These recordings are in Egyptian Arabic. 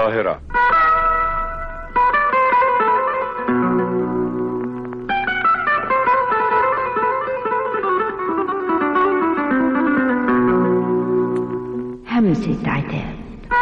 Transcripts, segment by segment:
القاهرة همسة عتاب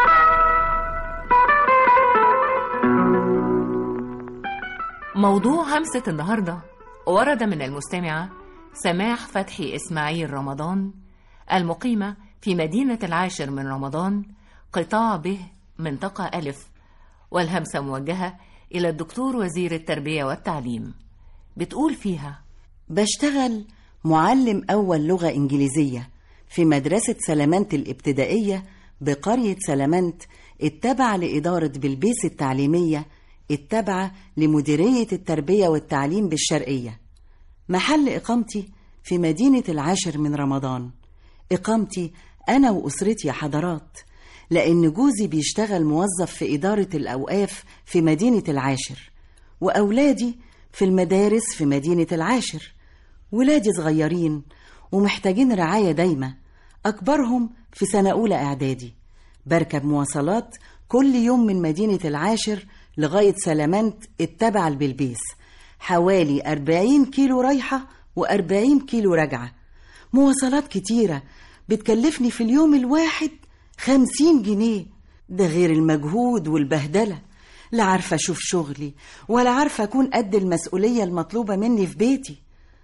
موضوع همسة النهاردة ورد من المستمعة سماح فتحي إسماعيل رمضان المقيمة في مدينة العاشر من رمضان قطاع به منطقة ألف والهمسة موجهة إلى الدكتور وزير التربية والتعليم بتقول فيها بشتغل معلم أول لغة إنجليزية في مدرسة سلامنت الابتدائية بقرية سلامنت التابعة لإدارة بلبيس التعليمية التابعة لمديرية التربية والتعليم بالشرقية محل إقامتي في مدينة العاشر من رمضان إقامتي أنا وأسرتي يا حضرات لأن جوزي بيشتغل موظف في إدارة الأوقاف في مدينة العاشر وأولادي في المدارس في مدينة العاشر ولادي صغيرين ومحتاجين رعاية دايمة أكبرهم في سنة أولى إعدادي بركب مواصلات كل يوم من مدينة العاشر لغاية سلامنت التابعة لبلبيس حوالي 40 كيلو رايحة و40 كيلو راجعة مواصلات كتيرة بتكلفني في اليوم الواحد 50 جنيه ده غير المجهود والبهدلة لا عارفة أشوف شغلي ولا عارفة أكون قد المسؤولية المطلوبة مني في بيتي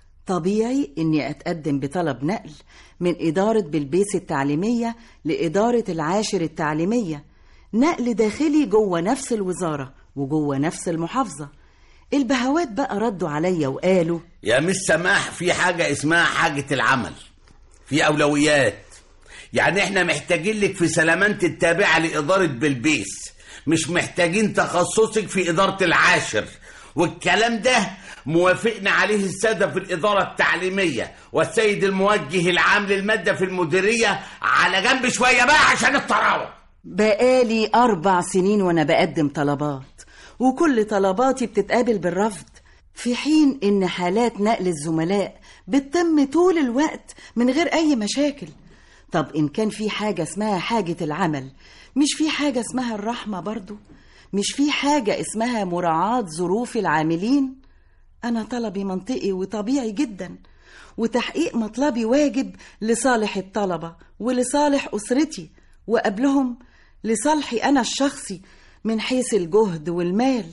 طبيعي إني أتقدم بطلب نقل من إدارة بلبيس التعليمية لإدارة العاشر التعليمية نقل داخلي جوه نفس الوزارة وجوه نفس المحافظة البهوات بقى ردوا عليا وقالوا يا مس سماح في حاجة اسمها حاجة العمل في أولويات يعني احنا محتاجين لك في سلامنت التابعة لإدارة بلبيس مش محتاجين تخصصك في إدارة العاشر والكلام ده موافقنا عليه السادة في الإدارة التعليمية والسيد الموجه العام للمادة في المديرية على جنب شوية بقى عشان الطراوة بقالي أربع سنين وأنا بقدم طلبات وكل طلباتي بتتقابل بالرفض في حين إن حالات نقل الزملاء بتتم طول الوقت من غير أي مشاكل طب إن كان في حاجة اسمها حاجة العمل مش في حاجة اسمها الرحمة برضو مش في حاجة اسمها مراعاة ظروف العاملين أنا طلبي منطقي وطبيعي جدا وتحقيق مطلبي واجب لصالح الطلبة ولصالح أسرتي وقبلهم لصالحي أنا الشخصي من حيث الجهد والمال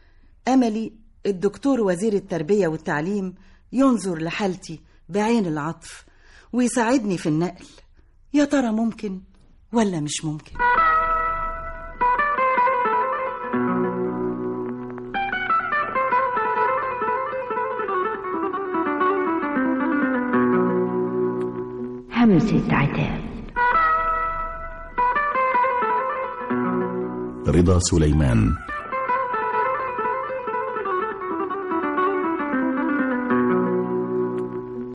أملي الدكتور وزير التربية والتعليم ينظر لحالتي بعين العطف ويساعدني في النقل يا ترى ممكن ولا مش ممكن همسة عتاب رضا سليمان